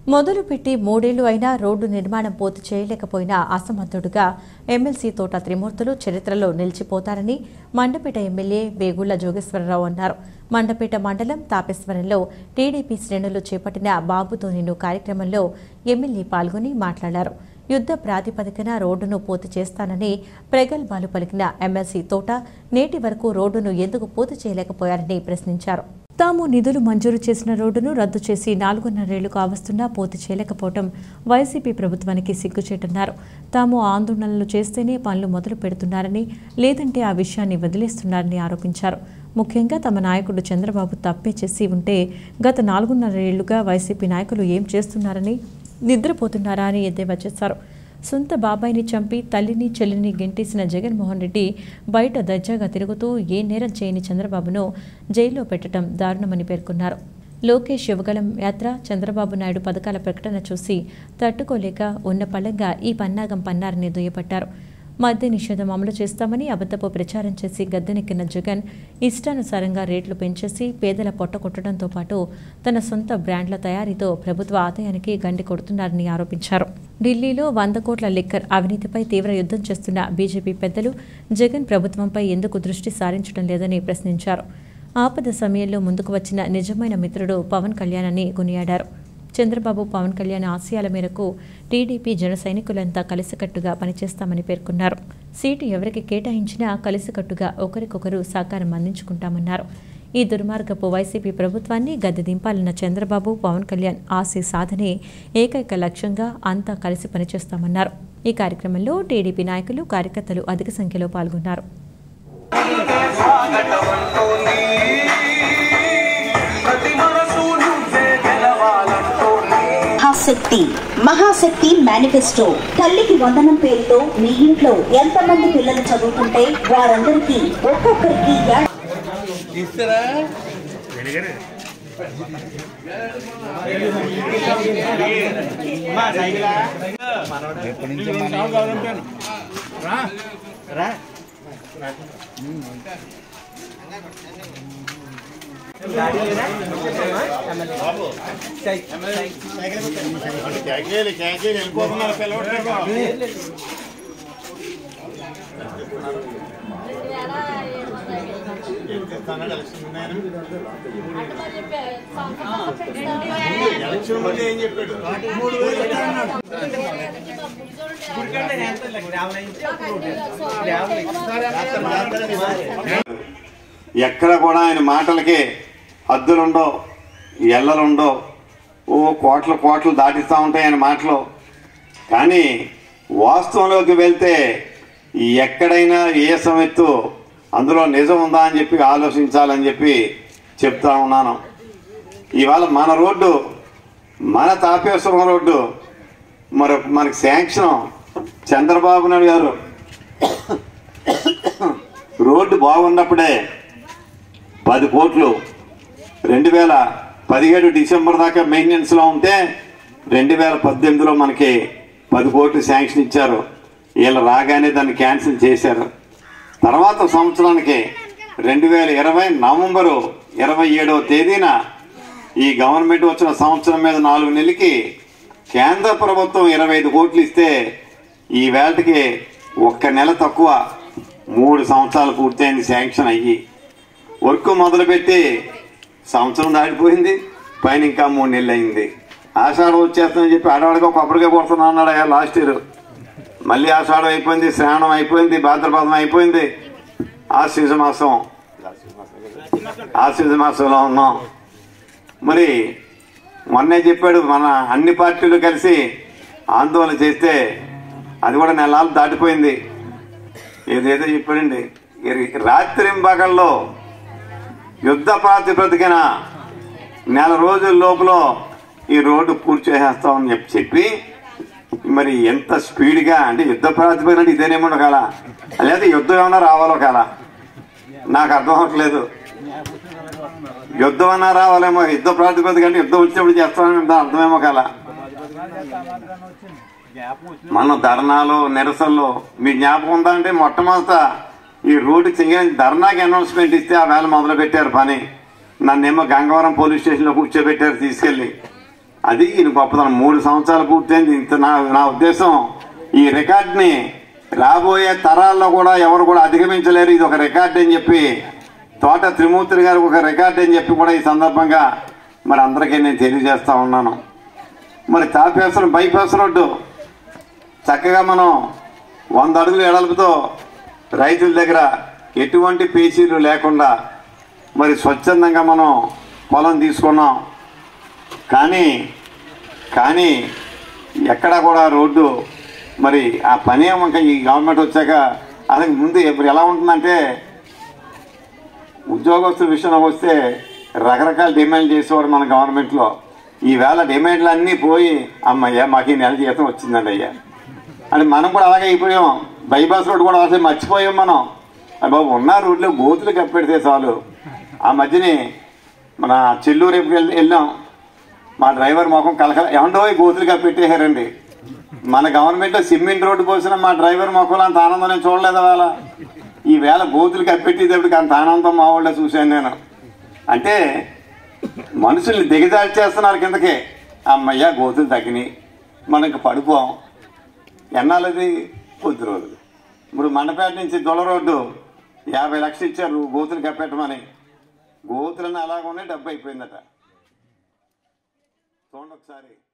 మొదలుపెట్టి మూడేళ్లు అయినా రోడ్డు నిర్మాణం పూర్తి చేయలేకపోయినా అసమర్థుడుగా ఎమ్మెల్సీ తోట త్రిమూర్తులు చరిత్రలో నిలిచిపోతారని మండపేట ఎమ్మెల్యే వేగుళ్ల జోగేశ్వరరావు అన్నారు మండపేట మండలం తాపేశ్వరంలో టీడీపీ శ్రేణులు చేపట్టిన బాబుతో నిన్ను కార్యక్రమంలో ఎమ్మెల్యే పాల్గొని మాట్లాడారు యుద్ధ ప్రాతిపదికన రోడ్డును పూర్తి చేస్తానని ప్రగల్భాలు పలికిన ఎమ్మెల్సీ తోట నేటి వరకు రోడ్డును ఎందుకు పూర్తి చేయలేకపోయారని ప్రశ్నించారు తాము నిధులు మంజూరు చేసిన రోడ్డును రద్దు చేసి నాలుగున్నరేళ్లు కావస్తున్నా పూర్తి చేయలేకపోవడం వైసీపీ ప్రభుత్వానికి సిగ్గుచేటన్నారు తాము ఆందోళనలు చేస్తేనే పనులు మొదలు పెడుతున్నారని లేదంటే ఆ విషయాన్ని వదిలేస్తున్నారని ఆరోపించారు ముఖ్యంగా తమ నాయకుడు చంద్రబాబు తప్పే చేసి ఉంటే గత నాలుగున్నరేళ్లుగా వైసీపీ నాయకులు ఏం చేస్తున్నారని నిద్రపోతున్నారా అని ఎద్దేవా చేశారు సొంత బాబాయిని చంపి తల్లిని చెల్లిని గెంటేసిన జగన్మోహన్ రెడ్డి బయట దర్జాగా తిరుగుతూ ఏ నేరం చేయని చంద్రబాబును జైల్లో పెట్టడం దారుణమని పేర్కొన్నారు లోకేష్ యువగలం యాత్ర చంద్రబాబు నాయుడు పథకాల ప్రకటన చూసి తట్టుకోలేక ఉన్న పళంగా ఈ పన్నాగం పన్నారని దుయ్యపట్టారు మద్య నిషేధం అమలు చేస్తామని అబద్ధపు ప్రచారం చేసి గద్దెనెక్కిన జగన్ ఇష్టానుసారంగా రేట్లు పెంచేసి పేదల పొట్ట కొట్టడంతో పాటు తన సొంత బ్రాండ్ల తయారీతో ప్రభుత్వ ఆదాయానికి గండి కొడుతున్నారని ఆరోపించారు ఢిల్లీలో వంద కోట్ల లిక్కర్ అవినీతిపై తీవ్ర యుద్ధం చేస్తున్న బీజేపీ పెద్దలు జగన్ ప్రభుత్వంపై ఎందుకు దృష్టి సారించడం లేదని ప్రశ్నించారు ఆపద సమయంలో ముందుకు వచ్చిన నిజమైన మిత్రుడు పవన్ కళ్యాణ్ అని కొనియాడారు చంద్రబాబు పవన్ కళ్యాణ్ ఆశయాల మేరకు టీడీపీ జన సైనికులంతా కలిసికట్టుగా పనిచేస్తామని పేర్కొన్నారు సీటు ఎవరికి కేటాయించినా కలిసికట్టుగా ఒకరికొకరు సహకారం అందించుకుంటామన్నారు ఈ దుర్మార్గపు వైసీపీ ప్రభుత్వాన్ని గద్దె దింపాలన్న చంద్రబాబు పవన్ కళ్యాణ్ ఆశయ సాధనే ఏకైక లక్ష్యంగా అంతా కలిసి పనిచేస్తామన్నారు ఈ కార్యక్రమంలో టీడీపీ నాయకులు కార్యకర్తలు అధిక సంఖ్యలో పాల్గొన్నారు మహాశక్తి మహాశక్తి మేనిఫెస్టో తల్లికి వందనం పేరుతో మీ ఇంట్లో ఎంతమంది పిల్లలు చదువుకుంటే వారందరికీ ఒక్కొక్కరికి ఏడాది క్యాకేలు క్యాకేలు వెళ్ళిపోతున్నారు పిల్లలు ఎలక్షన్ ముందు ఏం చెప్పాడు మూడు వేలు ఇస్తానన్నాడు. ఎక్కడ కూడా ఆయన మాటలకి హద్దులుండవు ఎల్లలుండవు ఓ కోట్ల కోట్లు దాటిస్తూ ఉంటాయి ఆయన మాటలు కానీ వాస్తవంలోకి వెళ్తే ఎక్కడైనా ఏ సమయత్తు అందులో నిజం ఉందా అని చెప్పి ఆలోచించాలని చెప్పి చెప్తా ఉన్నాను ఇవాళ మన రోడ్డు మన తాపేశ్వరం రోడ్డు మరి మనకి శాంక్షన్ చంద్రబాబు నాయుడు గారు రోడ్డు బాగున్నప్పుడే పది కోట్లు రెండు వేల పదిహేడు డిసెంబర్ దాకా మెయింటెనెన్స్లో ఉంటే రెండు వేల పద్దెనిమిదిలో మనకి పది కోట్లు శాంక్షన్ ఇచ్చారు వీళ్ళు రాగానే దాన్ని క్యాన్సిల్ చేశారు తర్వాత సంవత్సరానికి రెండు వేల ఇరవై నవంబరు ఇరవై ఏడవ తేదీన ఈ గవర్నమెంట్ వచ్చిన సంవత్సరం మీద నాలుగు నెలలకి కేంద్ర ప్రభుత్వం ఇరవై ఐదు కోట్లు ఇస్తే ఈ వేళకి ఒక్క నెల తక్కువ మూడు సంవత్సరాలు పూర్తయింది శాంక్షన్ అయ్యి వర్క్ మొదలుపెట్టి సంవత్సరం దాటిపోయింది పైన ఇంకా మూడు నెలలు అయింది ఆషాఢం వచ్చేస్తుందని చెప్పి ఆడవాడిగా కొబ్బరిగా కొడుతున్నా అన్నాడు అయ్యా లాస్ట్ ఇయర్ మళ్ళీ ఆషాఢం అయిపోయింది శ్రావణం అయిపోయింది భాద్రపదం అయిపోయింది ఆశ్వీజ మాసం ఆశ్వీజ మాసంలో ఉన్నాం మరి మొన్నే చెప్పాడు మన అన్ని పార్టీలు కలిసి ఆందోళన చేస్తే అది కూడా నెలలు దాటిపోయింది ఏదేదో చెప్పాడండి రాత్రి పగల్లో యుద్ధ ప్రాతిపదికన నెల రోజుల లోపల ఈ రోడ్డు పూర్తి చేసేస్తామని చెప్పి చెప్పి మరి ఎంత స్పీడ్గా అంటే యుద్ధ ప్రాతిపదికన అంటే ఇదేనేమో కాల లేదా యుద్ధం ఏమన్నా రావాలో కాల నాకు అర్థం అవ్వట్లేదు యుద్ధం అన్నా రావాలేమో యుద్ధ ప్రాతిపదిక అంటే యుద్ధం వచ్చినప్పుడు చేస్తామని దాని అర్థమేమో కాల మన ధర్నాలు నిరసనలు మీ జ్ఞాపకం ఉందా అంటే మొట్టమొదట ఈ రోడ్డు చెయ్యని ధర్నాకి అనౌన్స్మెంట్ ఇస్తే ఆ వేళ మొదలు పెట్టారు పని నన్నేమో గంగవరం పోలీస్ స్టేషన్లో కూర్చోబెట్టారు తీసుకెళ్ళి అది ఈయన గొప్పతనం మూడు సంవత్సరాలు పూర్తయింది ఇంత నా నా ఉద్దేశం ఈ రికార్డ్ని రాబోయే తరాల్లో కూడా ఎవరు కూడా అధిగమించలేరు ఇది ఒక రికార్డ్ అని చెప్పి తోట త్రిమూర్తి గారికి ఒక రికార్డ్ అని చెప్పి కూడా ఈ సందర్భంగా మరి అందరికీ నేను తెలియజేస్తా ఉన్నాను మరి తాపేశ్వరం బైపాస్ రోడ్డు చక్కగా మనం వంద అడుగులు ఎడలుపుతో రైతుల దగ్గర ఎటువంటి పేచీలు లేకుండా మరి స్వచ్ఛందంగా మనం పొలం తీసుకున్నాం కానీ కానీ ఎక్కడా కూడా రోడ్డు మరి ఆ పని ఏమో ఇంకా ఈ గవర్నమెంట్ వచ్చాక అసలు ముందు ఇప్పుడు ఎలా ఉంటుందంటే ఉద్యోగస్తుల విషయంలో వస్తే రకరకాల డిమాండ్ చేసేవారు మన గవర్నమెంట్లో ఈవేళ డిమాండ్లు అన్నీ పోయి అమ్మయ్య మాకు ఈ నెల జీతం వచ్చిందండి అయ్యా అని మనం కూడా అలాగే అయిపోయాం బైపాస్ రోడ్ కూడా అసలు మర్చిపోయాం మనం అయ్య బాబు ఉన్న రోడ్లో గోతులు కప్పెడితే చాలు ఆ మధ్యని మన చెల్లూరు రేపు వెళ్ళాం మా డ్రైవర్ మొఖం కలకల ఏమంటో ఈ గోతులు కప్పెట్టేశారండి మన గవర్నమెంట్లో సిమెంట్ రోడ్డు పోసిన మా డ్రైవర్ మొక్కలు అంత ఆనందం నేను చూడలేదు వాళ్ళ ఈ వేళ గోతులు కప్పెట్టేటప్పటికి అంత ఆనందం మా వాళ్ళ చూశాను నేను అంటే మనుషుల్ని దిగజారి చేస్తున్నారు కిందకి అమ్మయ్య గోతులు తగ్గినాయి మనకి పడిపోం ఎన్నాళ్ళది కొద్ది రోజులు ఇప్పుడు మండపేట నుంచి దొల రోడ్డు యాభై లక్షలు ఇచ్చారు గోతులు కప్పెట్టమని గోతులన్నీ అలాగ ఉన్నాయి డబ్బు అయిపోయిందట చూడండి ఒకసారి